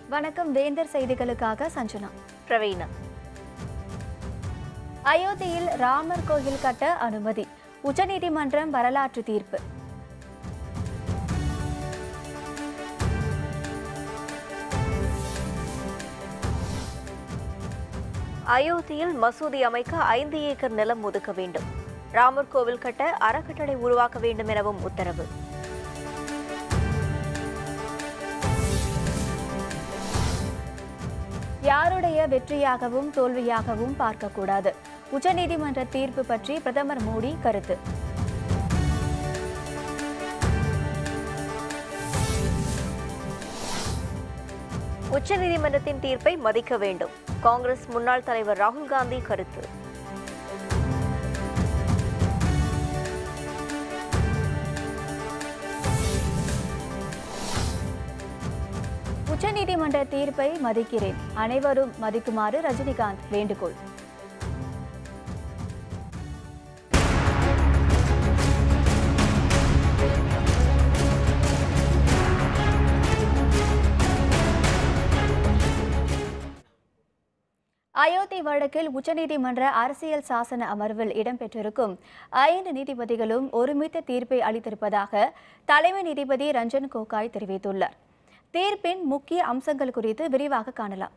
வணக்கம் வேந்தர் செய்திகளுக்காக சஞ்சனா பிரவீனா அயோத்தியில் ராமர் கோயில் கட்ட அனுமதி உச்சநீதிமன்றம் வரலாற்று தீர்ப்பு அயோத்தியில் மசூதி அமைக்க ஐந்து ஏக்கர் நிலம் ஒதுக்க வேண்டும் ராமர் கோவில் கட்ட அறக்கட்டளை உருவாக்க வேண்டும் எனவும் உத்தரவு யாருடைய வெற்றியாகவும் தோல்வியாகவும் பார்க்கக்கூடாது உச்சநீதிமன்ற தீர்ப்பு பற்றி பிரதமர் மோடி கருத்து உச்சநீதிமன்றத்தின் தீர்ப்பை மதிக்க வேண்டும் காங்கிரஸ் முன்னாள் தலைவர் ராகுல் காந்தி கருத்து உச்சநீதிமன்ற தீர்ப்பை மதிக்கிறேன் அனைவரும் மதிக்குமாறு ரஜினிகாந்த் வேண்டுகோள் அயோத்தி வழக்கில் உச்சநீதிமன்ற அரசியல் சாசன அமர்வில் இடம்பெற்றிருக்கும் ஐந்து நீதிபதிகளும் ஒருமித்த தீர்ப்பை அளித்திருப்பதாக தலைமை நீதிபதி ரஞ்சன் கோகாய் தெரிவித்துள்ளார் தீர்ப்பின் முக்கிய அம்சங்கள் குறித்து விரிவாக காணலாம்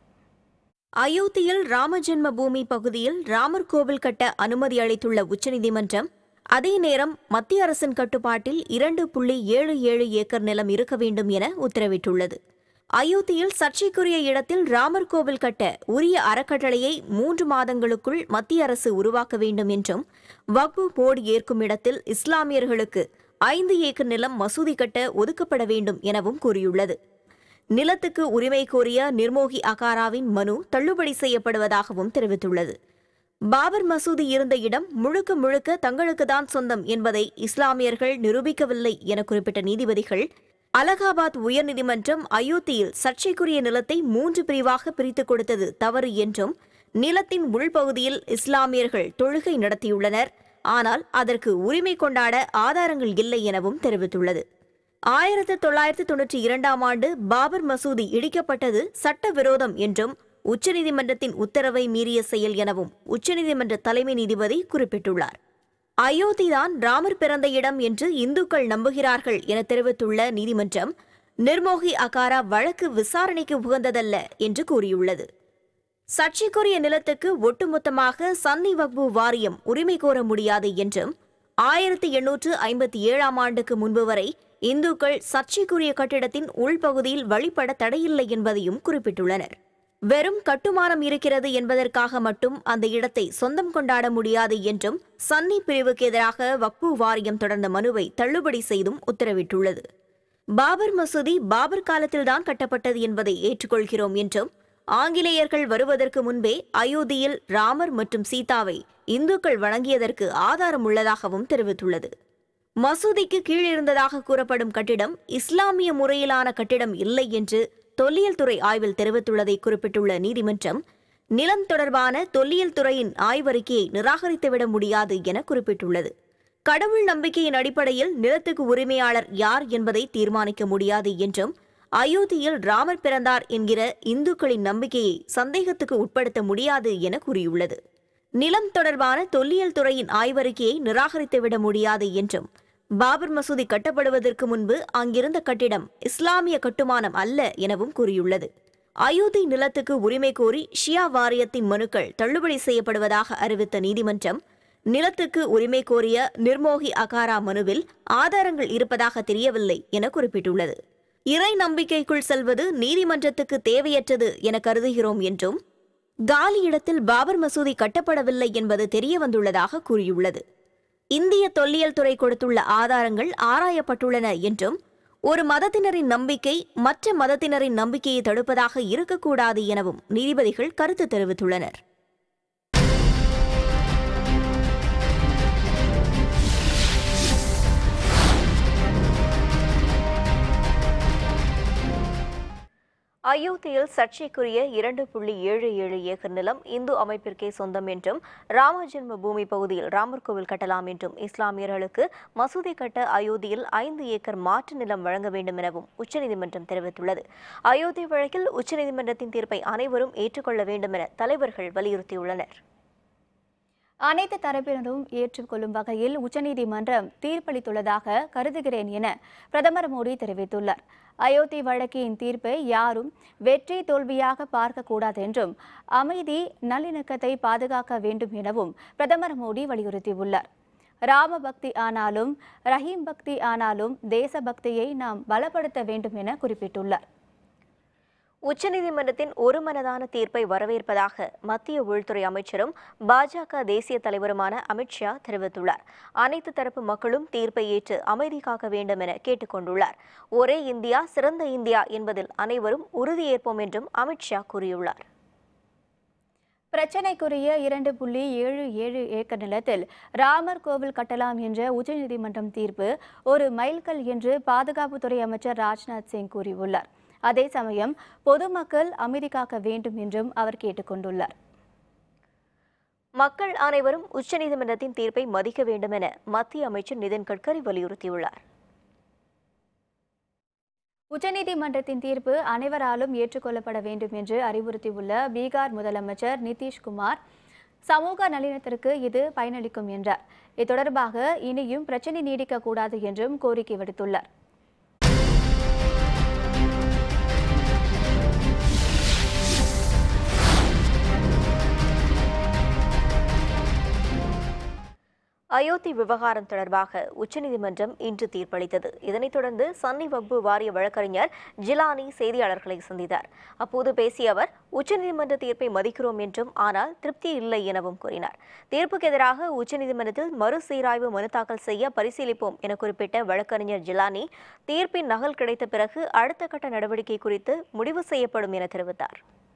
அயோத்தியில் ராமஜென்ம பூமி பகுதியில் ராமர் கோவில் கட்ட அனுமதி அளித்துள்ள உச்சநீதிமன்றம் அதே நேரம் மத்திய அரசின் கட்டுப்பாட்டில் இரண்டு புள்ளி ஏழு ஏழு ஏக்கர் நிலம் இருக்க வேண்டும் என உத்தரவிட்டுள்ளது அயோத்தியில் சர்ச்சைக்குரிய இடத்தில் ராமர் கோவில் கட்ட உரிய அறக்கட்டளையை மூன்று மாதங்களுக்குள் மத்திய அரசு உருவாக்க வேண்டும் என்றும் வக்பு போர்டு ஏற்கும் இடத்தில் இஸ்லாமியர்களுக்கு ஐந்து ஏக்கர் நிலம் மசூதி கட்ட ஒதுக்கப்பட வேண்டும் எனவும் கூறியுள்ளது நிலத்துக்கு உரிமை கோரிய நிர்மோகி அகாராவின் மனு தள்ளுபடி செய்யப்படுவதாகவும் தெரிவித்துள்ளது பாபர் மசூதி இருந்த இடம் முழுக்க முழுக்க தங்களுக்கு தான் சொந்தம் என்பதை இஸ்லாமியர்கள் நிரூபிக்கவில்லை என குறிப்பிட்ட நீதிபதிகள் அலகாபாத் உயர்நீதிமன்றம் அயோத்தியில் சர்ச்சைக்குரிய நிலத்தை மூன்று பிரிவாக பிரித்துக் கொடுத்தது தவறு என்றும் நிலத்தின் உள்பகுதியில் இஸ்லாமியர்கள் தொழுகை நடத்தியுள்ளனர் ஆனால் அதற்கு உரிமை கொண்டாட ஆதாரங்கள் இல்லை எனவும் தெரிவித்துள்ளது ஆயிரத்து தொள்ளாயிரத்து தொன்னூற்றி இரண்டாம் ஆண்டு பாபர் மசூதி இடிக்கப்பட்டது சட்டவிரோதம் என்றும் உச்சநீதிமன்றத்தின் உத்தரவை மீறிய செயல் எனவும் உச்சநீதிமன்ற தலைமை நீதிபதி குறிப்பிட்டுள்ளார் அயோத்திதான் ராமர் பிறந்த இடம் என்று இந்துக்கள் நம்புகிறார்கள் என தெரிவித்துள்ள நீதிமன்றம் நிர்மோகி அகாரா வழக்கு விசாரணைக்கு உகந்ததல்ல என்று கூறியுள்ளது சர்ச்சைக்குரிய நிலத்துக்கு ஒட்டுமொத்தமாக சன்னி வக்பு வாரியம் உரிமை கோர முடியாது என்றும் ஆயிரத்தி எண்ணூற்று ஐம்பத்தி ஏழாம் ஆண்டுக்கு முன்பு வரை இந்துக்கள் சர்ச்சைக்குரிய கட்டிடத்தின் உள்பகுதியில் வழிபட தடையில்லை என்பதையும் குறிப்பிட்டுள்ளனர் வெறும் கட்டுமானம் இருக்கிறது என்பதற்காக மட்டும் அந்த இடத்தை சொந்தம் கொண்டாட முடியாது என்றும் சன்னி பிரிவுக்கு எதிராக வக்பு வாரியம் தொடர்ந்த மனுவை தள்ளுபடி செய்தும் உத்தரவிட்டுள்ளது பாபர் மசூதி பாபர் காலத்தில்தான் கட்டப்பட்டது என்பதை ஏற்றுக்கொள்கிறோம் என்றும் ஆங்கிலேயர்கள் வருவதற்கு முன்பே அயோத்தியில் ராமர் மற்றும் சீதாவை இந்துக்கள் வணங்கியதற்கு ஆதாரம் உள்ளதாகவும் தெரிவித்துள்ளது மசூதிக்கு கீழிருந்ததாக கூறப்படும் கட்டிடம் இஸ்லாமிய முறையிலான கட்டிடம் இல்லை என்று தொல்லியல் துறை ஆய்வில் தெரிவித்துள்ளதை குறிப்பிட்டுள்ள நீதிமன்றம் நிலம் தொடர்பான தொல்லியல் துறையின் ஆய்வறிக்கையை நிராகரித்துவிட முடியாது என குறிப்பிட்டுள்ளது கடவுள் நம்பிக்கையின் அடிப்படையில் நிலத்துக்கு உரிமையாளர் யார் என்பதை தீர்மானிக்க முடியாது என்றும் அயோத்தியில் ராமர் பிறந்தார் என்கிற இந்துக்களின் நம்பிக்கையை சந்தேகத்துக்கு உட்படுத்த முடியாது என கூறியுள்ளது நிலம் தொடர்பான தொல்லியல் துறையின் ஆய்வறிக்கையை நிராகரித்துவிட முடியாது என்றும் பாபர் மசூதி கட்டப்படுவதற்கு முன்பு அங்கிருந்த கட்டிடம் இஸ்லாமிய கட்டுமானம் அல்ல எனவும் கூறியுள்ளது அயோத்தி நிலத்துக்கு உரிமை கோரி ஷியா வாரியத்தின் மனுக்கள் தள்ளுபடி செய்யப்படுவதாக அறிவித்த நீதிமன்றம் நிலத்துக்கு உரிமை கோரிய நிர்மோகி அகாரா மனுவில் ஆதாரங்கள் இருப்பதாக தெரியவில்லை என குறிப்பிட்டுள்ளது இறை நம்பிக்கைக்குள் செல்வது நீதிமன்றத்துக்கு தேவையற்றது என கருதுகிறோம் என்றும் காலி இடத்தில் பாபர் மசூதி கட்டப்படவில்லை என்பது தெரியவந்துள்ளதாக கூறியுள்ளது இந்திய தொல்லியல் துறை கொடுத்துள்ள ஆதாரங்கள் ஆராயப்பட்டுள்ளன என்றும் ஒரு மதத்தினரின் நம்பிக்கை மற்ற மதத்தினரின் நம்பிக்கையை தடுப்பதாக இருக்கக்கூடாது எனவும் நீதிபதிகள் கருத்து தெரிவித்துள்ளனர் அயோத்தியில் சர்ச்சைக்குரிய இரண்டு புள்ளி ஏழு ஏழு ஏக்கர் நிலம் இந்து அமைப்பிற்கே சொந்தம் என்றும் ராம ஜென்ம பூமி பகுதியில் ராமர் கோவில் கட்டலாம் என்றும் இஸ்லாமியர்களுக்கு மசூதி கட்ட அயோத்தியில் ஐந்து ஏக்கர் மாற்று நிலம் வழங்க வேண்டும் எனவும் உச்சநீதிமன்றம் தெரிவித்துள்ளது அயோத்தி வழக்கில் உச்சநீதிமன்றத்தின் தீர்ப்பை அனைவரும் ஏற்றுக்கொள்ள வேண்டும் என தலைவர்கள் வலியுறுத்தியுள்ளனர் அனைத்து தரப்பினரும் ஏற்றுக்கொள்ளும் வகையில் உச்சநீதிமன்றம் தீர்ப்பளித்துள்ளதாக கருதுகிறேன் என பிரதமர் மோடி தெரிவித்துள்ளார் அயோத்தி வழக்கின் தீர்ப்பை யாரும் வெற்றி தோல்வியாக பார்க்கக்கூடாது என்றும் அமைதி நல்லிணக்கத்தை பாதுகாக்க வேண்டும் எனவும் பிரதமர் மோடி வலியுறுத்தியுள்ளார் ராம பக்தி ஆனாலும் ரஹீம் பக்தி ஆனாலும் தேசபக்தியை நாம் பலப்படுத்த வேண்டும் என குறிப்பிட்டுள்ளார் உச்சநீதிமன்றத்தின் ஒருமனதான தீர்ப்பை வரவேற்பதாக மத்திய உள்துறை அமைச்சரும் பாஜக தேசிய தலைவருமான அமித்ஷா தெரிவித்துள்ளார் அனைத்து தரப்பு மக்களும் தீர்ப்பை ஏற்று அமைதி காக்க வேண்டும் என கேட்டுக்கொண்டுள்ளார் ஒரே இந்தியா சிறந்த இந்தியா என்பதில் அனைவரும் உறுதியேற்போம் என்றும் அமித்ஷா கூறியுள்ளார் பிரச்சினைக்குரிய இரண்டு புள்ளி ஏழு ஏழு ஏக்கர் நிலத்தில் ராமர் கோவில் கட்டலாம் என்ற உச்சநீதிமன்றம் தீர்ப்பு ஒரு மைல்கல் என்று பாதுகாப்புத்துறை அமைச்சர் ராஜ்நாத் சிங் கூறியுள்ளார் அதே சமயம் பொதுமக்கள் அமைதி காக்க வேண்டும் என்றும் அவர் கேட்டுக்கொண்டுள்ளார் மக்கள் அனைவரும் உச்சநீதிமன்றத்தின் தீர்ப்பை மதிக்க வேண்டும் என மத்திய அமைச்சர் நிதின் கட்கரி வலியுறுத்தியுள்ளார் உச்சநீதிமன்றத்தின் தீர்ப்பு அனைவராலும் ஏற்றுக்கொள்ளப்பட வேண்டும் என்று அறிவுறுத்தியுள்ள பீகார் முதலமைச்சர் நிதிஷ்குமார் சமூக நலினத்திற்கு இது பயனளிக்கும் என்றார் இது தொடர்பாக இனியும் பிரச்சினை நீடிக்கக்கூடாது என்றும் கோரிக்கை விடுத்துள்ளார் அயோத்தி விவகாரம் தொடர்பாக உச்சநீதிமன்றம் இன்று தீர்ப்பளித்தது இதனைத் தொடர்ந்து சன்னி வக்பு வாரிய வழக்கறிஞர் ஜிலானி செய்தியாளர்களை சந்தித்தார் அப்போது பேசிய அவர் உச்சநீதிமன்ற தீர்ப்பை மதிக்கிறோம் என்றும் ஆனால் திருப்தி இல்லை எனவும் கூறினார் தீர்ப்புக்கு எதிராக உச்சநீதிமன்றத்தில் மறுசீராய்வு மனு தாக்கல் செய்ய பரிசீலிப்போம் என குறிப்பிட்ட வழக்கறிஞர் ஜிலானி தீர்ப்பின் நகல் கிடைத்த பிறகு அடுத்த கட்ட நடவடிக்கை குறித்து முடிவு செய்யப்படும் என தெரிவித்தார்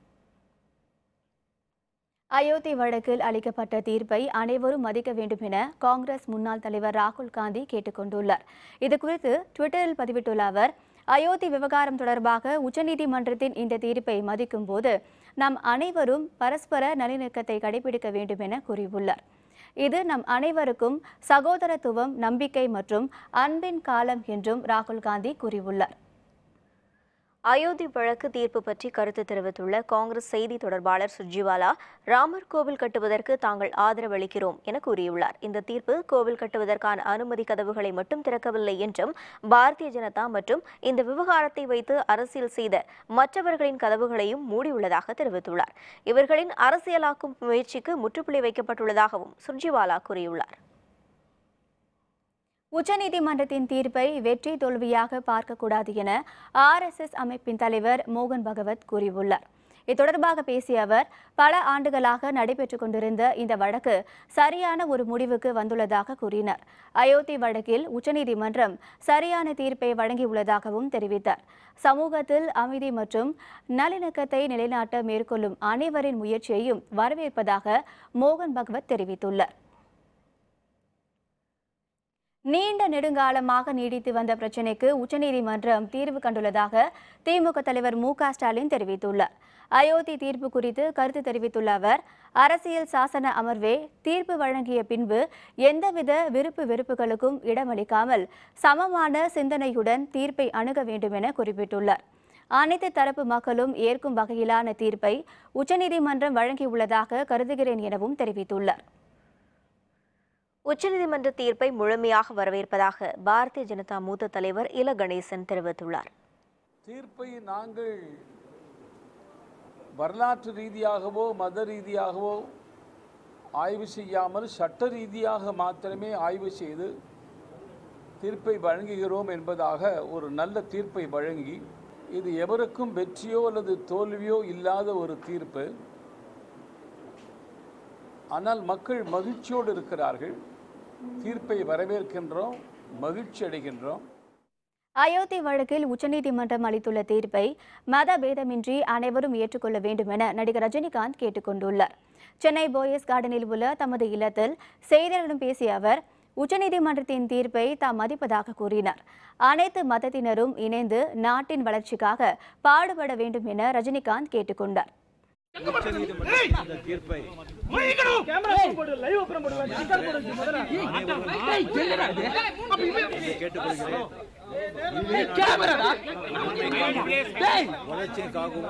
அயோத்தி வழக்கில் அளிக்கப்பட்ட தீர்ப்பை அனைவரும் மதிக்க வேண்டும் என காங்கிரஸ் முன்னாள் தலைவர் ராகுல் காந்தி கேட்டுக்கொண்டுள்ளார் இதுகுறித்து ட்விட்டரில் பதிவிட்டுள்ள அவர் அயோத்தி விவகாரம் தொடர்பாக உச்சநீதிமன்றத்தின் இந்த தீர்ப்பை மதிக்கும் போது நாம் அனைவரும் பரஸ்பர நல்லிணக்கத்தை கடைபிடிக்க வேண்டும் என கூறியுள்ளார் இது நம் அனைவருக்கும் சகோதரத்துவம் நம்பிக்கை மற்றும் அன்பின் காலம் என்றும் ராகுல் காந்தி கூறியுள்ளார் அயோத்தி வழக்கு தீர்ப்பு பற்றி கருத்து தெரிவித்துள்ள காங்கிரஸ் செய்தி தொடர்பாளர் சுர்ஜிவாலா ராமர் கோவில் கட்டுவதற்கு தாங்கள் ஆதரவு அளிக்கிறோம் என கூறியுள்ளார் இந்த தீர்ப்பு கோவில் கட்டுவதற்கான அனுமதி கதவுகளை மட்டும் திறக்கவில்லை என்றும் பாரதிய ஜனதா மற்றும் இந்த விவகாரத்தை வைத்து அரசியல் செய்த மற்றவர்களின் கதவுகளையும் மூடியுள்ளதாக தெரிவித்துள்ளார் இவர்களின் அரசியலாக்கும் முயற்சிக்கு முற்றுப்புள்ளி வைக்கப்பட்டுள்ளதாகவும் சுர்ஜிவாலா கூறியுள்ளார் உச்சநீதிமன்றத்தின் தீர்ப்பை வெற்றி தோல்வியாக பார்க்கக்கூடாது என ஆர்எஸ்எஸ் அமைப்பின் தலைவர் மோகன் பகவத் கூறியுள்ளார் இது தொடர்பாக பேசிய அவர் பல ஆண்டுகளாக நடைபெற்றுக் கொண்டிருந்த இந்த வழக்கு சரியான ஒரு முடிவுக்கு வந்துள்ளதாக கூறினார் அயோத்தி வழக்கில் உச்சநீதிமன்றம் சரியான தீர்ப்பை வழங்கியுள்ளதாகவும் தெரிவித்தார் சமூகத்தில் அமைதி மற்றும் நல்லிணக்கத்தை நிலைநாட்ட மேற்கொள்ளும் அனைவரின் முயற்சியையும் வரவேற்பதாக மோகன் பகவத் தெரிவித்துள்ளார் நீண்ட நெடுங்காலமாக நீடித்து வந்த பிரச்சினைக்கு உச்சநீதிமன்றம் தீர்வு கண்டுள்ளதாக திமுக தலைவர் மு க ஸ்டாலின் தெரிவித்துள்ளார் அயோத்தி தீர்ப்பு குறித்து கருத்து தெரிவித்துள்ள அவர் அரசியல் சாசன அமர்வே தீர்ப்பு வழங்கிய பின்பு எந்தவித விருப்பு வெறுப்புகளுக்கும் இடமளிக்காமல் சமமான சிந்தனையுடன் தீர்ப்பை அணுக வேண்டும் என குறிப்பிட்டுள்ளார் அனைத்து தரப்பு மக்களும் ஏற்கும் வகையிலான தீர்ப்பை உச்சநீதிமன்றம் வழங்கியுள்ளதாக கருதுகிறேன் எனவும் தெரிவித்துள்ளார் உச்சநீதிமன்ற தீர்ப்பை முழுமையாக வரவேற்பதாக பாரதிய ஜனதா மூத்த தலைவர் இல கணேசன் தெரிவித்துள்ளார் தீர்ப்பை நாங்கள் வரலாற்று ரீதியாகவோ மத ரீதியாகவோ ஆய்வு செய்யாமல் சட்ட ரீதியாக மாத்திரமே ஆய்வு செய்து தீர்ப்பை வழங்குகிறோம் என்பதாக ஒரு நல்ல தீர்ப்பை வழங்கி இது எவருக்கும் வெற்றியோ அல்லது தோல்வியோ இல்லாத ஒரு தீர்ப்பு ஆனால் மக்கள் மகிழ்ச்சியோடு இருக்கிறார்கள் தீர்ப்பை வரவேற்கின்றோம் மகிழ்ச்சி அடைகின்றோம் அயோத்தி வழக்கில் உச்சநீதிமன்றம் அளித்துள்ள தீர்ப்பை மத பேதமின்றி அனைவரும் ஏற்றுக்கொள்ள வேண்டும் என நடிகர் ரஜினிகாந்த் கேட்டுக்கொண்டுள்ளார் சென்னை போயஸ் கார்டனில் உள்ள தமது இல்லத்தில் செய்தியாளர்களிடம் பேசிய அவர் உச்சநீதிமன்றத்தின் தீர்ப்பை தாம் மதிப்பதாக கூறினார் அனைத்து மதத்தினரும் இணைந்து நாட்டின் வளர்ச்சிக்காக பாடுபட வேண்டும் என ரஜினிகாந்த் கேட்டுக்கொண்டார் உச்சநீதிமன்றத்தின் இந்த தீர்ப்பை கேட்டுக்கொள்கிறேன் வளர்ச்சிக்காகவும்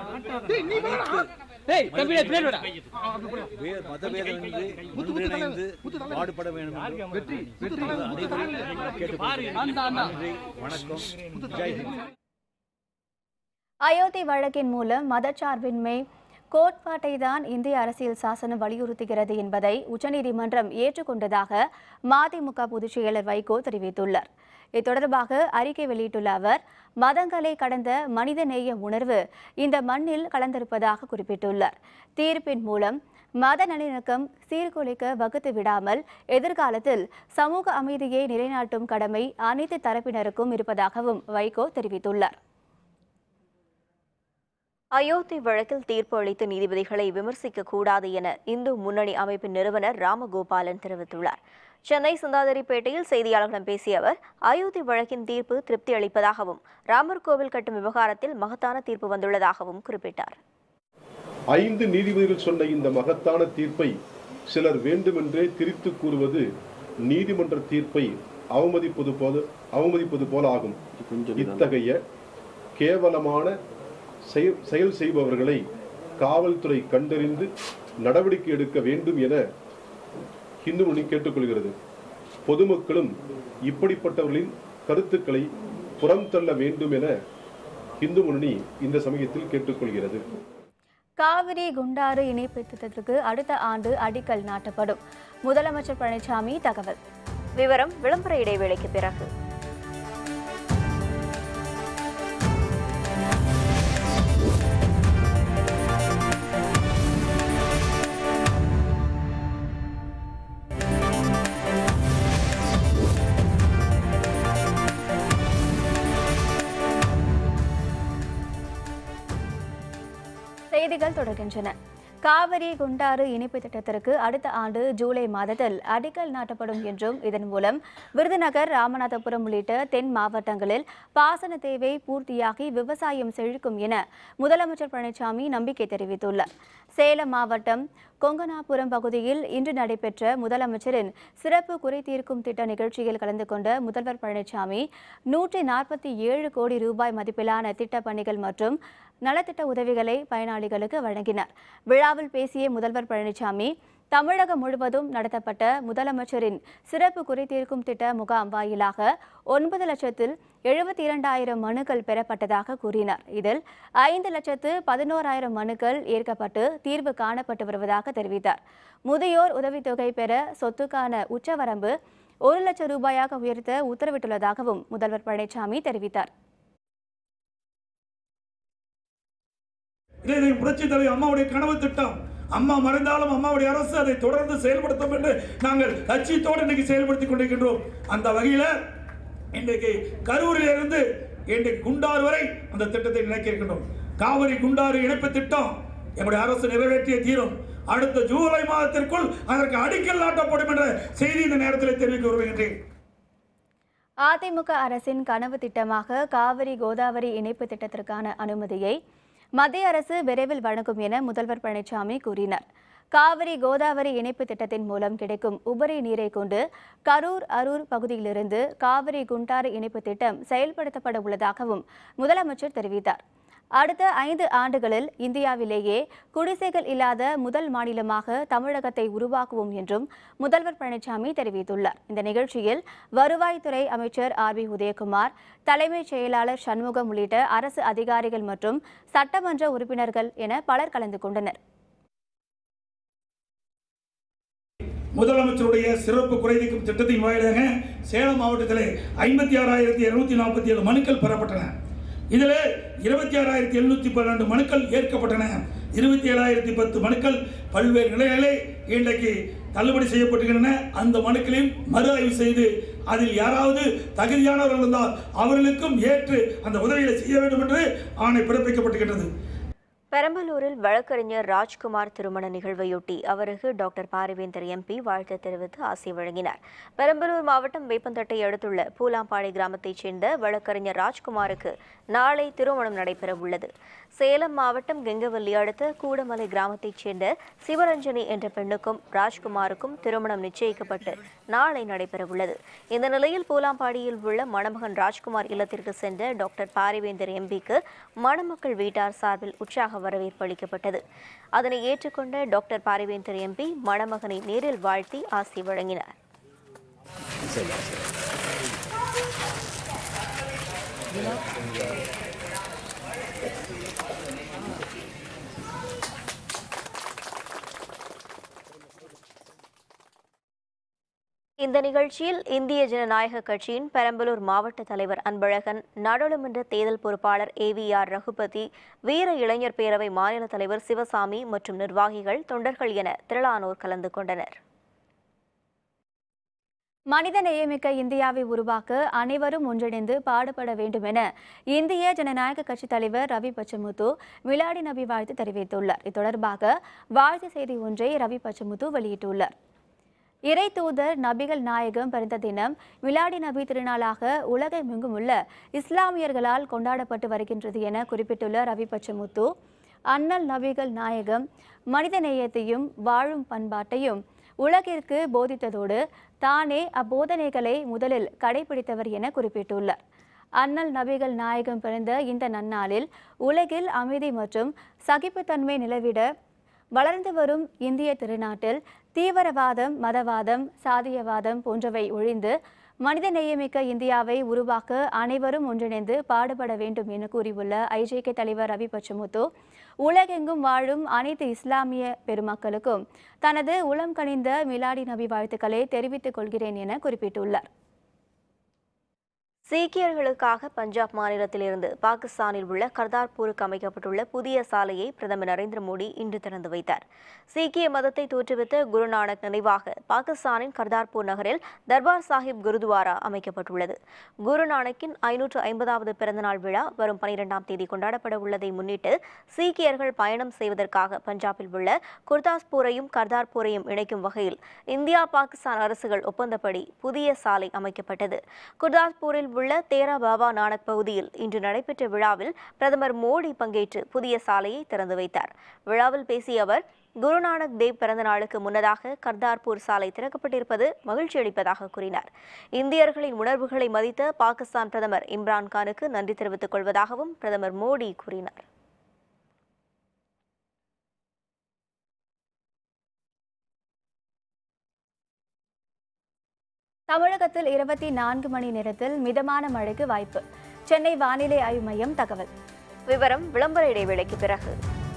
வே- மதபேதமின்றி ஒன்றிணைந்து பாடுபட வேண்டும் என்று அனைவரையும் கேட்டுக்கொள்கிறேன் நன்றி வணக்கம் ஜெய்ஹிந்த் அயோத்தி வழக்கின் மூலம் மதச்சார்பின்மை கோட்பாட்டை தான் இந்திய அரசியல் சாசனம் வலியுறுத்துகிறது என்பதை உச்சநீதிமன்றம் ஏற்றுக்கொண்டதாக மதிமுக பொதுச் செயலர் வைகோ தெரிவித்துள்ளார் இது தொடர்பாக அறிக்கை வெளியிட்டுள்ள அவர் மதங்களை கடந்த மனிதநேய உணர்வு இந்த மண்ணில் கலந்திருப்பதாக குறிப்பிட்டுள்ளார் தீர்ப்பின் மூலம் மத நல்லிணக்கம் சீர்குலைக்க வகுத்து விடாமல் எதிர்காலத்தில் சமூக அமைதியை நிலைநாட்டும் கடமை அனைத்து தரப்பினருக்கும் இருப்பதாகவும் வைகோ தெரிவித்துள்ளார் அயோத்தி வழக்கில் தீர்ப்பு அளித்த நீதிபதிகளை விமர்சிக்க கூடாது என இந்து முன்னணி அமைப்பின் நிறுவனர் ராமகோபாலன் தெரிவித்துள்ளார் சென்னை சுந்தாதிரிப்பேட்டையில் செய்தியாளர்களிடம் பேசிய அவர் அயோத்தி வழக்கின் தீர்ப்பு திருப்தி அளிப்பதாகவும் ராமர் கோவில் கட்டும் விவகாரத்தில் மகத்தான தீர்ப்பு வந்துள்ளதாகவும் குறிப்பிட்டார் ஐந்து நீதிபதிகள் சொன்ன இந்த மகத்தான தீர்ப்பை சிலர் வேண்டுமென்றே திரித்து கூறுவது நீதிமன்ற தீர்ப்பை அவமதிப்பது போல அவமதிப்பது போல ஆகும் இத்தகைய கேவலமான செயல் செயல் செய்பவர்களை காவல்துறை கண்டறிந்து நடவடிக்கை எடுக்க வேண்டும் என இந்து முன்னணி கேட்டுக்கொள்கிறது பொதுமக்களும் இப்படிப்பட்டவர்களின் கருத்துக்களை புறம் தள்ள வேண்டும் என இந்து முன்னணி இந்த சமயத்தில் கேட்டுக்கொள்கிறது காவிரி குண்டாறு இணைப்பு திட்டத்திற்கு அடுத்த ஆண்டு அடிக்கல் நாட்டப்படும் முதலமைச்சர் பழனிசாமி தகவல் விவரம் விளம்பர இடைவேளைக்கு பிறகு செய்திகள் தொடர்கின்றன காவிரி குண்டாறு இணைப்பு திட்டத்திற்கு அடுத்த ஆண்டு ஜூலை மாதத்தில் அடிக்கல் நாட்டப்படும் என்றும் இதன் மூலம் விருதுநகர் ராமநாதபுரம் உள்ளிட்ட தென் மாவட்டங்களில் பாசன தேவை பூர்த்தியாகி விவசாயம் செழிக்கும் என முதலமைச்சர் பழனிசாமி நம்பிக்கை தெரிவித்துள்ளார் சேலம் மாவட்டம் கொங்கனாபுரம் பகுதியில் இன்று நடைபெற்ற முதலமைச்சரின் சிறப்பு குறை தீர்க்கும் திட்ட நிகழ்ச்சியில் கலந்து கொண்ட முதல்வர் பழனிசாமி நூற்றி நாற்பத்தி ஏழு கோடி ரூபாய் மதிப்பிலான திட்டப் பணிகள் மற்றும் நலத்திட்ட உதவிகளை பயனாளிகளுக்கு வழங்கினார் விழாவில் பேசிய முதல்வர் பழனிசாமி தமிழகம் முழுவதும் நடத்தப்பட்ட முதலமைச்சரின் சிறப்பு குறைதீர்க்கும் திட்ட முகாம் வாயிலாக ஒன்பது லட்சத்தில் எழுபத்தி இரண்டாயிரம் மனுக்கள் பெறப்பட்டதாக கூறினார் இதில் ஐந்து லட்சத்து பதினோராயிரம் மனுக்கள் ஏற்கப்பட்டு தீர்வு காணப்பட்டு வருவதாக தெரிவித்தார் முதியோர் உதவித்தொகை பெற சொத்துக்கான உச்சவரம்பு ஒரு லட்சம் ரூபாயாக உயர்த்த உத்தரவிட்டுள்ளதாகவும் முதல்வர் பழனிசாமி தெரிவித்தார் இதை புரட்சி தலைவர் அம்மாவுடைய கனவு திட்டம் அம்மா மறைந்தாலும் அம்மாவுடைய அரசு அதை தொடர்ந்து செயல்படுத்தும் என்று நாங்கள் லட்சியத்தோடு இன்னைக்கு செயல்படுத்திக் கொண்டிருக்கின்றோம் அந்த வகையில இன்றைக்கு கரூரில் இருந்து இன்றைக்கு குண்டாறு வரை அந்த திட்டத்தை நினைக்கின்றோம் காவிரி குண்டாறு இணைப்பு திட்டம் எங்களுடைய அரசு நிறைவேற்றிய தீரும் அடுத்த ஜூலை மாதத்திற்குள் அதற்கு அடிக்கல் நாட்டப்படும் என்ற செய்தி இந்த நேரத்தில் தெரிவிக்க விரும்புகின்றேன் அதிமுக அரசின் கனவு திட்டமாக காவிரி கோதாவரி இணைப்பு திட்டத்திற்கான அனுமதியை மத்திய அரசு விரைவில் வழங்கும் என முதல்வர் பழனிசாமி கூறினார் காவிரி கோதாவரி இணைப்பு திட்டத்தின் மூலம் கிடைக்கும் உபரி நீரை கொண்டு கரூர் அரூர் பகுதியிலிருந்து காவிரி குண்டாறு இணைப்பு திட்டம் செயல்படுத்தப்பட உள்ளதாகவும் முதலமைச்சர் தெரிவித்தார் அடுத்த ஐந்து ஆண்டுகளில் இந்தியாவிலேயே குடிசைகள் இல்லாத முதல் மாநிலமாக தமிழகத்தை உருவாக்குவோம் என்றும் முதல்வர் பழனிசாமி தெரிவித்துள்ளார் இந்த நிகழ்ச்சியில் வருவாய்த்துறை அமைச்சர் ஆர் பி உதயகுமார் தலைமைச் செயலாளர் சண்முகம் உள்ளிட்ட அரசு அதிகாரிகள் மற்றும் சட்டமன்ற உறுப்பினர்கள் என பலர் கலந்து கொண்டனர் முதலமைச்சருடைய சிறப்பு குறைதீர்க்கும் திட்டத்தின் வாயிலாக சேலம் மாவட்டத்தில் ஐம்பத்தி ஆறாயிரத்தி இருநூத்தி நாற்பத்தி ஏழு மனுக்கள் பெறப்பட்டன இதில் இருபத்தி ஆறாயிரத்தி எழுநூத்தி பன்னெண்டு மனுக்கள் ஏற்கப்பட்டன இருபத்தி ஏழாயிரத்தி பத்து மனுக்கள் பல்வேறு நிலைகளிலே இன்றைக்கு தள்ளுபடி செய்யப்பட்டுகின்றன அந்த மனுக்களையும் மறு ஆய்வு செய்து அதில் யாராவது தகுதியானவர்கள் இருந்தால் அவர்களுக்கும் ஏற்று அந்த உதவிகளை செய்ய வேண்டும் என்று ஆணை பிறப்பிக்கப்பட்டுகின்றது பெரம்பலூரில் வழக்கறிஞர் ராஜ்குமார் திருமண நிகழ்வையொட்டி அவருக்கு டாக்டர் பாரிவேந்தர் எம்பி வாழ்த்து தெரிவித்து ஆசி வழங்கினார் பெரம்பலூர் மாவட்டம் வேப்பந்தட்டை அடுத்துள்ள பூலாம்பாடி கிராமத்தைச் சேர்ந்த வழக்கறிஞர் ராஜ்குமாருக்கு நாளை திருமணம் நடைபெற உள்ளது சேலம் மாவட்டம் கெங்கவல்லி அடுத்த கூடமலை கிராமத்தைச் சேர்ந்த சிவரஞ்சனி என்ற பெண்ணுக்கும் ராஜ்குமாருக்கும் திருமணம் நிச்சயிக்கப்பட்டு நாளை நடைபெற உள்ளது இந்த நிலையில் பூலாம்பாடியில் உள்ள மணமகன் ராஜ்குமார் இல்லத்திற்கு சென்ற டாக்டர் பாரிவேந்தர் எம்பிக்கு மணமக்கள் வீட்டார் சார்பில் உற்சாக வரவேற்பு அளிக்கப்பட்டது அதனை ஏற்றுக்கொண்ட டாக்டர் பாரிவேந்தர் எம்பி மணமகனை நேரில் வாழ்த்தி ஆசி வழங்கினார் இந்த நிகழ்ச்சியில் இந்திய ஜனநாயக கட்சியின் பெரம்பலூர் மாவட்ட தலைவர் அன்பழகன் நாடாளுமன்ற தேர்தல் பொறுப்பாளர் ஏவிஆர் ரகுபதி வீர இளைஞர் பேரவை மாநில தலைவர் சிவசாமி மற்றும் நிர்வாகிகள் தொண்டர்கள் என திரளானோர் கலந்து கொண்டனர் மனித நேயமிக்க இந்தியாவை உருவாக்க அனைவரும் ஒன்றிணைந்து பாடுபட வேண்டும் என இந்திய ஜனநாயக கட்சி தலைவர் ரவி பச்சமுத்து மிலாடி நபி வாழ்த்து தெரிவித்துள்ளார் இது தொடர்பாக வாழ்த்து செய்தி ஒன்றை ரவி பச்சமுத்து வெளியிட்டுள்ளார் இறை தூதர் நபிகள் நாயகம் பிறந்த தினம் மிலாடி நபி திருநாளாக உலகமெங்கும் உள்ள இஸ்லாமியர்களால் கொண்டாடப்பட்டு வருகின்றது என குறிப்பிட்டுள்ள ரவி பச்சமுத்து அண்ணல் நபிகள் நாயகம் மனித நேயத்தையும் வாழும் பண்பாட்டையும் உலகிற்கு போதித்ததோடு தானே அப்போதனைகளை முதலில் கடைபிடித்தவர் என குறிப்பிட்டுள்ளார் அண்ணல் நபிகள் நாயகம் பிறந்த இந்த நன்னாளில் உலகில் அமைதி மற்றும் சகிப்புத்தன்மை நிலவிட வளர்ந்து வரும் இந்திய திருநாட்டில் தீவிரவாதம் மதவாதம் சாதியவாதம் போன்றவை ஒழிந்து மனித நேயமிக்க இந்தியாவை உருவாக்க அனைவரும் ஒன்றிணைந்து பாடுபட வேண்டும் என கூறியுள்ள ஐஜேகே தலைவர் ரவி பச்சமுத்து உலகெங்கும் வாழும் அனைத்து இஸ்லாமிய பெருமக்களுக்கும் தனது உளம் கனிந்த மிலாடி நபி வாழ்த்துக்களை தெரிவித்துக் கொள்கிறேன் என குறிப்பிட்டுள்ளார் சீக்கியர்களுக்காக பஞ்சாப் மாநிலத்திலிருந்து பாகிஸ்தானில் உள்ள கர்தார்பூருக்கு அமைக்கப்பட்டுள்ள புதிய சாலையை பிரதமர் நரேந்திர மோடி இன்று திறந்து வைத்தார் சீக்கிய மதத்தை தோற்றுவித்த குருநானக் நினைவாக பாகிஸ்தானின் கர்தார்பூர் நகரில் தர்பார் சாஹிப் குருதுவாரா அமைக்கப்பட்டுள்ளது குருநானக்கின் ஐநூற்று ஐம்பதாவது பிறந்தநாள் விழா வரும் பனிரெண்டாம் தேதி கொண்டாடப்பட உள்ளதை முன்னிட்டு சீக்கியர்கள் பயணம் செய்வதற்காக பஞ்சாபில் உள்ள குர்தாஸ்பூரையும் கர்தார்பூரையும் இணைக்கும் வகையில் இந்தியா பாகிஸ்தான் அரசுகள் ஒப்பந்தப்படி புதிய சாலை அமைக்கப்பட்டது குர்தாஸ்பூரில் உள்ள தேரா பாபா நானக் பகுதியில் இன்று நடைபெற்ற விழாவில் பிரதமர் மோடி பங்கேற்று புதிய சாலையை திறந்து வைத்தார் விழாவில் பேசிய அவர் குருநானக் தேவ் பிறந்த நாளுக்கு முன்னதாக கர்தார்பூர் சாலை திறக்கப்பட்டிருப்பது மகிழ்ச்சி அளிப்பதாக கூறினார் இந்தியர்களின் உணர்வுகளை மதித்த பாகிஸ்தான் பிரதமர் இம்ரான் கானுக்கு நன்றி தெரிவித்துக் கொள்வதாகவும் பிரதமர் மோடி கூறினார் தமிழகத்தில் இருபத்தி நான்கு மணி நேரத்தில் மிதமான மழைக்கு வாய்ப்பு சென்னை வானிலை ஆய்வு மையம் தகவல் விவரம் விளம்பர இடைவேளைக்கு பிறகு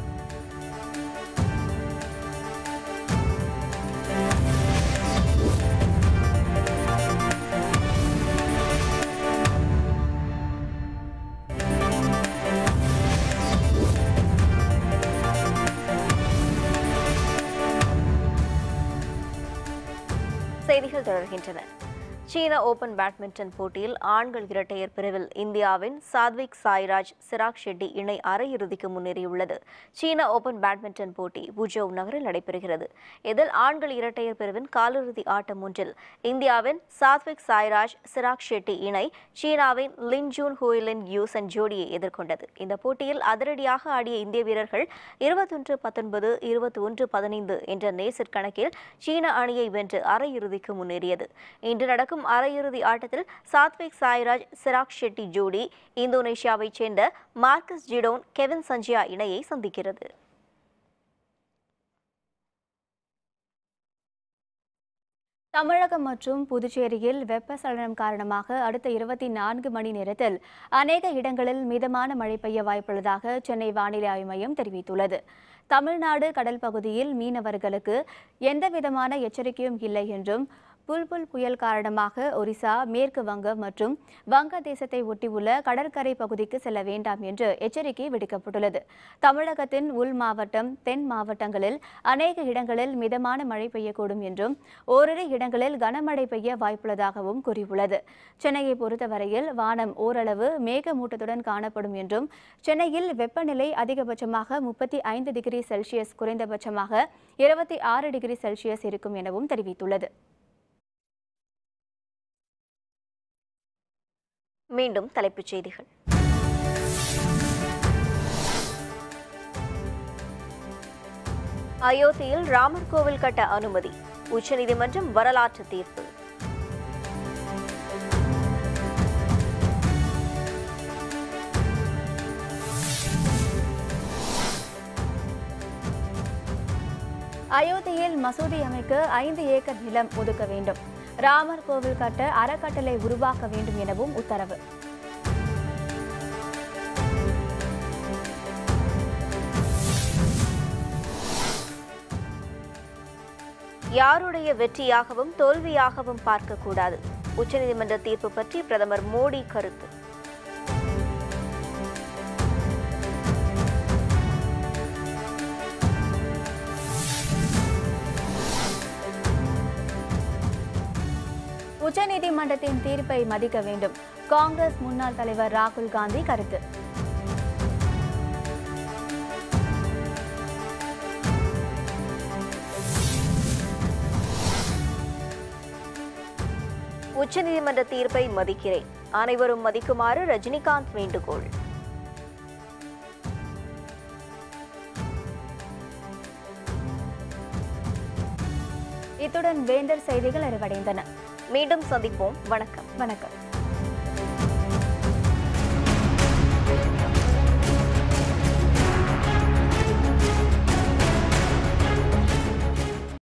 செய்திகள் தொடர்கின்றன சீன ஓபன் பேட்மிண்டன் போட்டியில் ஆண்கள் இரட்டையர் பிரிவில் இந்தியாவின் சாத்விக் சாய்ராஜ் சிராக் ஷெட்டி இணை அரையிறுதிக்கு முன்னேறியுள்ளது சீன ஓபன் பேட்மிண்டன் போட்டி புஜோவ் நகரில் நடைபெறுகிறது இதில் ஆண்கள் இரட்டையர் பிரிவின் காலிறுதி ஆட்டம் ஒன்றில் இந்தியாவின் சாத்விக் சாய்ராஜ் சிராக் ஷெட்டி இணை சீனாவின் லின் ஜூன் ஹூயிலின் யூசன் ஜோடியை எதிர்கொண்டது இந்த போட்டியில் அதிரடியாக ஆடிய இந்திய வீரர்கள் இருபத்தொன்று பத்தொன்பது இருபத்தி ஒன்று பதினைந்து என்ற நேசர் கணக்கில் சீன அணியை வென்று அரையிறுதிக்கு முன்னேறியது இன்று நடக்கும் அரையிறுதி ஆட்டத்தில் சாத்விக் சாய்ராஜ் சிராக் ஷெட்டி ஜோடி இந்தோனேஷியாவைச் சேர்ந்த மார்க்கஸ் ஜிடோன் கெவின் சஞ்சியா இணையை சந்திக்கிறது தமிழகம் மற்றும் புதுச்சேரியில் வெப்பசலனம் காரணமாக அடுத்த இருபத்தி நான்கு மணி நேரத்தில் அநேக இடங்களில் மிதமான மழை பெய்ய வாய்ப்புள்ளதாக சென்னை வானிலை ஆய்வு மையம் தெரிவித்துள்ளது தமிழ்நாடு கடல் பகுதியில் மீனவர்களுக்கு எந்தவிதமான எச்சரிக்கையும் இல்லை என்றும் புல்புல் புயல் காரணமாக ஒரிசா மேற்கு வங்கம் மற்றும் வங்கதேசத்தை ஒட்டியுள்ள கடற்கரை பகுதிக்கு செல்ல வேண்டாம் என்று எச்சரிக்கை விடுக்கப்பட்டுள்ளது தமிழகத்தின் உள் மாவட்டம் தென் மாவட்டங்களில் அநேக இடங்களில் மிதமான மழை பெய்யக்கூடும் என்றும் ஓரிரு இடங்களில் கனமழை பெய்ய வாய்ப்புள்ளதாகவும் கூறியுள்ளது சென்னையை பொறுத்தவரையில் வானம் ஓரளவு மேகமூட்டத்துடன் காணப்படும் என்றும் சென்னையில் வெப்பநிலை அதிகபட்சமாக முப்பத்தி ஐந்து டிகிரி செல்சியஸ் குறைந்தபட்சமாக இருபத்தி ஆறு டிகிரி செல்சியஸ் இருக்கும் எனவும் தெரிவித்துள்ளது மீண்டும் தலைப்புச் செய்திகள் அயோத்தியில் ராமர் கோவில் கட்ட அனுமதி உச்சநீதிமன்றம் வரலாற்று தீர்ப்பு அயோத்தியில் மசூதி அமைக்க ஐந்து ஏக்கர் நிலம் ஒதுக்க வேண்டும் ராமர் கோவில் கட்ட அறக்கட்டளை உருவாக்க வேண்டும் எனவும் உத்தரவு யாருடைய வெற்றியாகவும் தோல்வியாகவும் பார்க்கக்கூடாது உச்சநீதிமன்ற தீர்ப்பு பற்றி பிரதமர் மோடி கருத்து உச்சநீதிமன்றத்தின் தீர்ப்பை மதிக்க வேண்டும் காங்கிரஸ் முன்னாள் தலைவர் ராகுல் காந்தி கருத்து உச்சநீதிமன்ற தீர்ப்பை மதிக்கிறேன் அனைவரும் மதிக்குமாறு ரஜினிகாந்த் வேண்டுகோள் இத்துடன் வேந்தர் செய்திகள் நிறைவடைந்தன மீண்டும் சந்திப்போம் வணக்கம் வணக்கம்